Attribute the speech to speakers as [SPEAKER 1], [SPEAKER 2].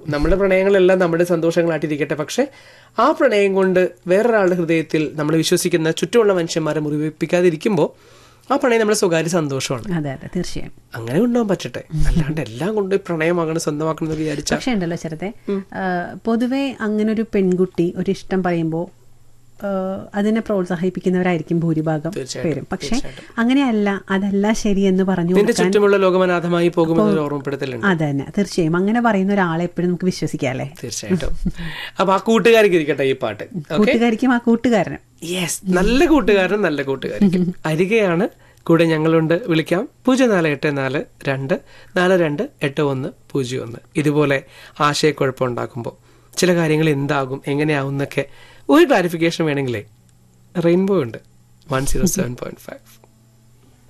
[SPEAKER 1] നമ്മുടെ പ്രണയങ്ങളെല്ലാം നമ്മുടെ സന്തോഷങ്ങളായിട്ടിരിക്കട്ടെ പക്ഷെ ആ പ്രണയം കൊണ്ട് വേറൊരാളുടെ ഹൃദയത്തിൽ നമ്മൾ വിശ്വസിക്കുന്ന ചുറ്റുമുള്ള മനുഷ്യന്മാരെ മുറിവേൽപ്പിക്കാതിരിക്കുമ്പോൾ ആ പ്രണയം നമ്മുടെ സ്വകാര്യ സന്തോഷമാണ്
[SPEAKER 2] അതെ അതെ തീർച്ചയായും
[SPEAKER 1] അങ്ങനെ കൊണ്ടുപോകാൻ പറ്റട്ടെ അല്ലാണ്ട് എല്ലാം കൊണ്ട് പ്രണയമാകണം സ്വന്തമാക്കണം എന്ന് വിചാരിച്ച
[SPEAKER 2] പക്ഷേ ഉണ്ടല്ലോ ശരത്തെ പൊതുവെ അങ്ങനെ ഒരു പെൺകുട്ടി ഒരു ഇഷ്ടം പറയുമ്പോൾ അതിനെ പ്രോത്സാഹിപ്പിക്കുന്നവരായിരിക്കും ഭൂരിഭാഗം
[SPEAKER 1] തീർച്ചയായിട്ടും,
[SPEAKER 2] പേരും പക്ഷെ അങ്ങനെയല്ല അതല്ല ശരി എന്ന് പറഞ്ഞു
[SPEAKER 1] നിന്റെ ചുറ്റുമുള്ള ലോകമനാഥമായി പോകുമെന്നൊരു ഓർമ്മപ്പെടുത്തലുണ്ട്
[SPEAKER 2] അതെ തന്നെ തീർച്ചയായും അങ്ങനെ പറയുന്ന ഒരാളെ എപ്പോഴും നമുക്ക് വിശ്വസിക്കാം അല്ലേ
[SPEAKER 1] തീർച്ചയായിട്ടും അപ്പൊ ആ കൂട്ടുകാരിക്ക് ഇരിക്കട്ടെ ഈ പാട്ട് ഓക്കെ
[SPEAKER 2] കൂട്ടുകാരിക്കും ആ കൂട്ടുകാരനും
[SPEAKER 1] യെസ് നല്ല കൂട്ടുകാരനും നല്ല കൂട്ടുകാരിക്കും അരികെയാണ് കൂടെ ഞങ്ങളുണ്ട് വിളിക്കാം പൂജ്യം നാല് എട്ട് നാല് രണ്ട് നാല് രണ്ട് എട്ട് ഒന്ന് പൂജ്യം ഒന്ന് ഇതുപോലെ ആശയക്കുഴപ്പം ഉണ്ടാക്കുമ്പോൾ ചില കാര്യങ്ങൾ എന്താകും എങ്ങനെയാവും എന്നൊക്കെ ഒരു ക്ലാരിഫിക്കേഷൻ വേണമെങ്കിലേ റെയിൻബോ ഉണ്ട് one zero seven point five